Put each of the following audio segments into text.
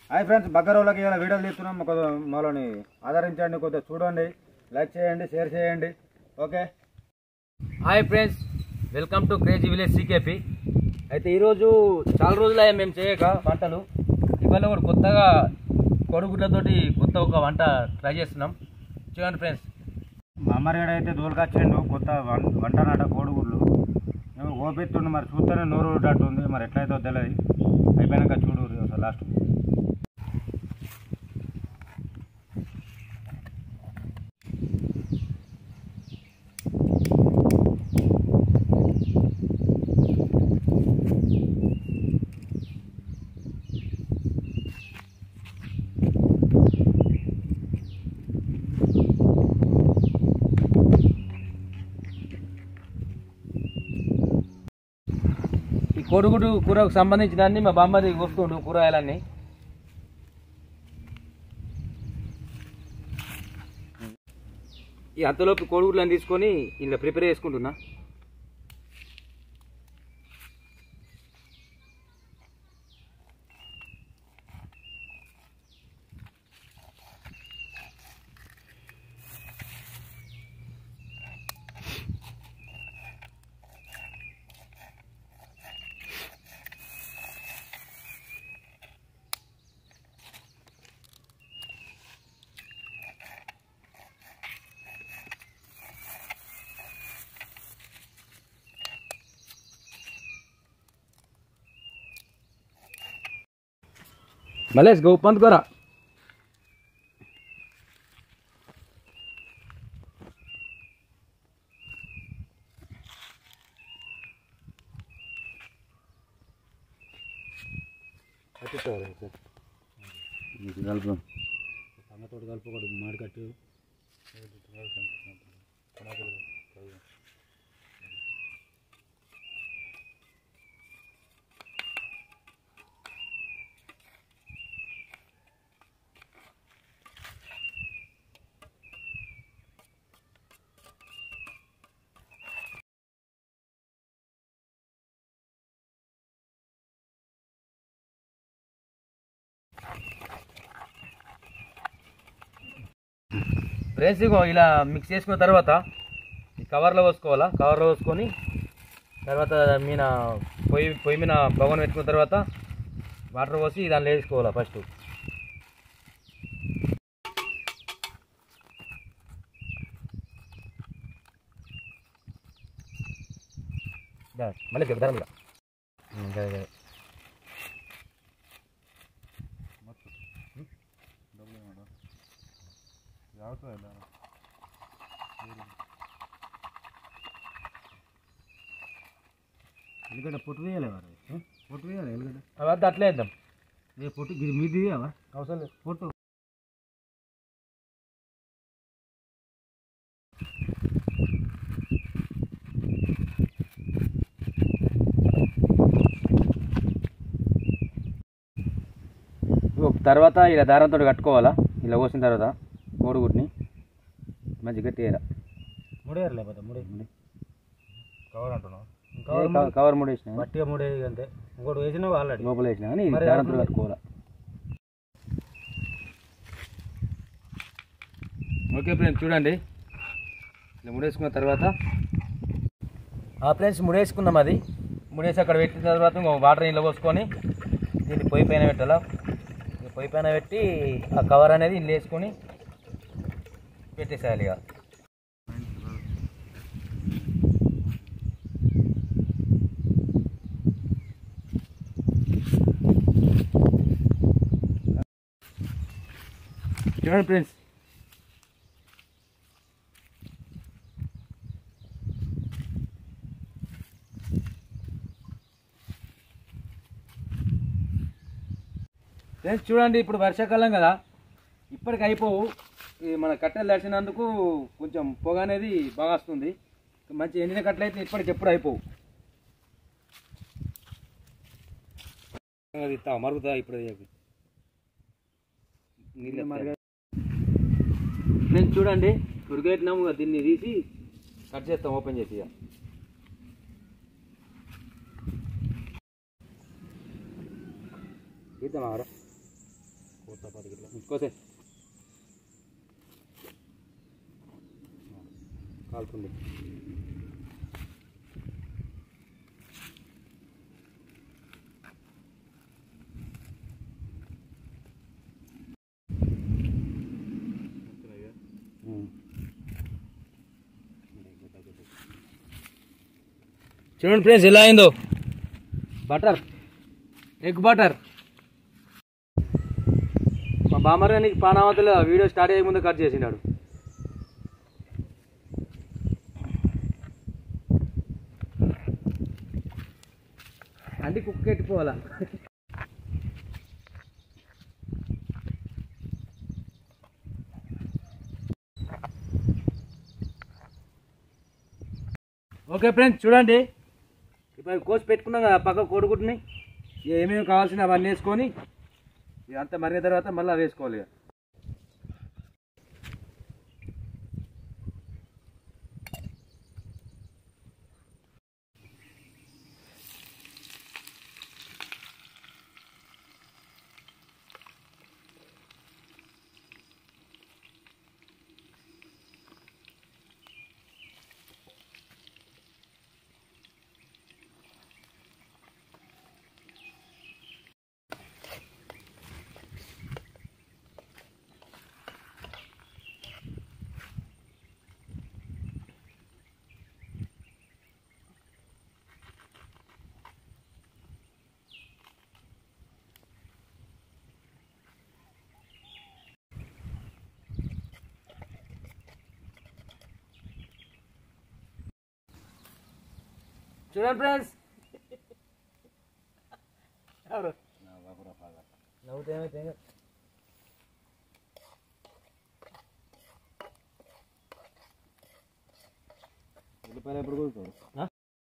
Hi friends బగ్గరోళ్ళకి ఇలా వీడియోలు తీస్తున్నాం కొద్దిగా మాలోని ఆదరించండి కొద్దిగా చూడండి లైక్ చేయండి షేర్ చేయండి okay hi friends welcome to crazy village CKP అయితే ఈరోజు చాలా రోజులయ్యా మేము చేయక వంటలు ఇవాళ కూడా కొత్తగా కొడుగుడ్లతోటి కొత్త ఒక వంట ట్రై చేస్తున్నాం చూడండి ఫ్రెండ్స్ మా అమ్మగారు అయితే దూలకొచ్చిండు కొత్త వం- వంట నాట కోడిగుడ్లు మేము ఓపెత్తుండు మరి చూస్తేనే నోరు ఊరేటట్టు ఉంది మరి ఎట్లయితే తెలియదు అయిపోయినాక చూడు అసలు లాస్ట్ ఈ కోడిగుడ్డు కూరకు సంబంధించిన అన్ని మా బామ్మది వస్తుండు కూరగాయలన్నీ ఈ అంతలోపు కోడిగుడ్లను తీసుకొని ఇలా ప్రిపేర్ చేసుకుంటున్నా మలేష్ గో పంతుకోరా సంగతోటి కలుపుకోడు మాడి కట్టి ఫ్రెండ్స్ ఇగో ఇలా మిక్స్ చేసుకున్న తర్వాత ఈ కవర్లో పోసుకోవాలా కవర్లో పోసుకొని తర్వాత మీన పొయ్యి పొయ్యి మీద బగోన్ పెట్టుకున్న తర్వాత వాటర్ పోసి దానిలో వేసుకోవాలా ఫస్ట్ మళ్ళీ చెప్తాను కూడా ఎల్లిగడ్డ పొట్టు వేయాలి వారు పొట్టు వేయాలి ఎల్లిగడ్డ అవద్దు అట్లే వేద్దాం ఏ పొట్టు ఇది మీది తీయవా అవసరం లేదు పొట్టు ఇగో తర్వాత ఇలా దారంతో కట్టుకోవాలా ఇలా పోసిన తర్వాత కోడిగుడ్ని మంచి గట్టి వేయాలి ముడేయాలి లేకపోతే ముడే కవర్ అంటున్నావు కవర్ కవర్ మూడు వేసిన బట్టిగా ముడే అంతే ఇంకోటి వేసినావు ఆల్రెడీ లోపల వేసిన కానీ ఇది మరి దారంతో అప్పుడు- కట్టుకోవాలా ఓకే ఫ్రెండ్స్ చూడండి ఇలా ముడేసుకున్న తర్వాత ఆ ఫ్రెండ్స్ ముడేసుకున్నాం అది ముడేసి అక్కడ పెట్టిన తర్వాత ఇంకో వాటర్ ఇంట్లో పోసుకొని దీన్ని పొయ్యి పైన పెట్టాలా ఈ పొయ్యి పైన పెట్టి ఆ కవర్ అనేది ఇంట్లో వేసుకొని పెట్టేసేయాలి ఇక చూడండి ఫ్రెండ్స్ ఫ్రెండ్స్ చూడండి ఇప్పుడు వర్షాకాలం కదా ఇప్పటికి అయిపోవు ఈ మన కట్టెలు దర్శినందుకు కొంచెం పొగ అనేది బాగా వస్తుంది మంచి ఎండిన కట్టెలు అయితే ఇప్పటికి ఎప్పుడు అయిపోవు అది ఇస్తా మరుగుతా ఇప్పుడు అది. నీళ్ళు ఎత్తాలి. నేను చూడండి ఉడికెట్టినాము ఇక దీన్ని తీసి కట్ చేస్తాం ఓపెన్ చేసి ఇక. తీద్దామా రా కోసే కాలుతుంది చూడండి ఫ్రెండ్స్ ఎలా అయిందో బటర్ ఎగ్ బటర్ మా బామ్మర్ నీకు పానావతలు వీడియో స్టార్ట్ అయ్యే ముందు కట్ చేసినాడు అంటే కుక్క ఎట్టిపోవాలా ఓకే ఫ్రెండ్స్ చూడండి ఇప్పుడు కోసి పెట్టుకున్నాం కదా పక్క కోడిగుడ్డుని ఏమేమి కావాల్సిన అవన్నీ వేసుకొని ఇదంతా మరిగిన తర్వాత మళ్ళీ అవి వేసుకోవాలి ఇక. చూడండి ఫ్రెండ్స్ ఎవరు నవ్వుతే ఏమైతే ఏం కాదు. ఉల్లిపాయలు ఎప్పుడు కూర్చోడు ఆ?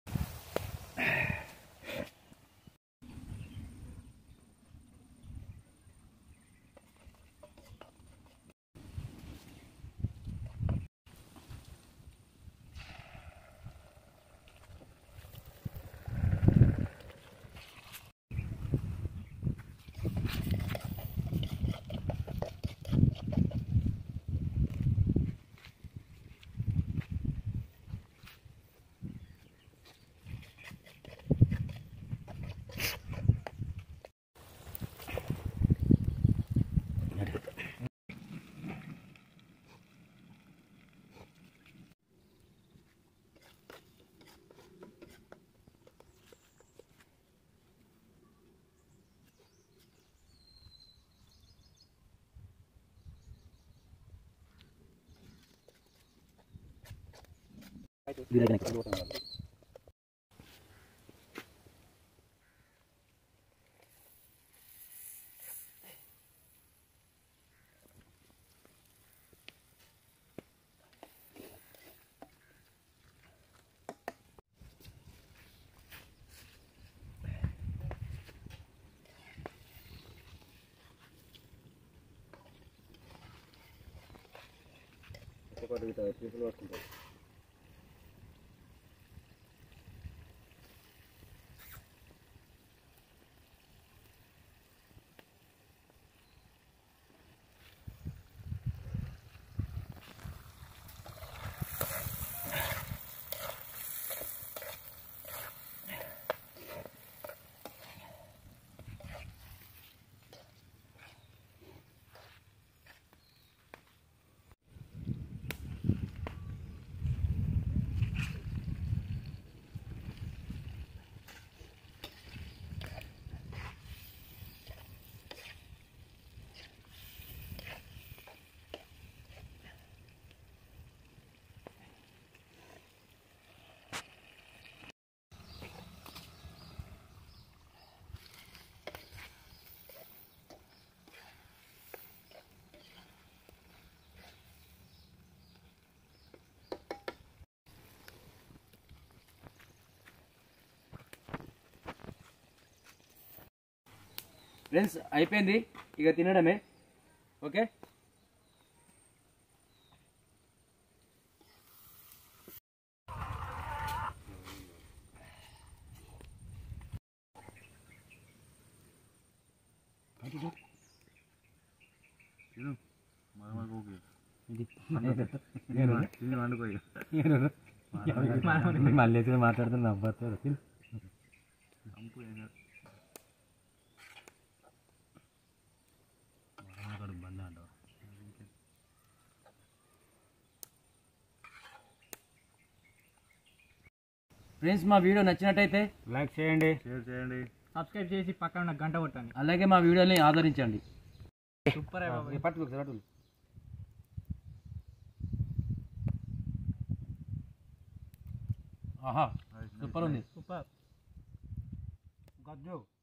ఒకటి పీపుల్ పట్టుకుంటారు ఫ్రెండ్స్ అయిపోయింది ఇక తినడమే ఓకే తిని వండుకోయి మళ్ళీ ఎక్కడ మాట్లాడుతున్నా అబ్బాతారు ఫ్రెండ్స్ మా వీడియో నచ్చినట్టయితే లైక్ చేయండి షేర్ చేయండి సబ్స్క్రైబ్ చేసి పక్కన ఉన్న గంట కొట్టండి అలాగే మా వీడియోని ఆదరించండి సూపర్ పట్టుకు పట్టుకు ఆహా సూపర్ ఉంది సూపర్ గజ్జు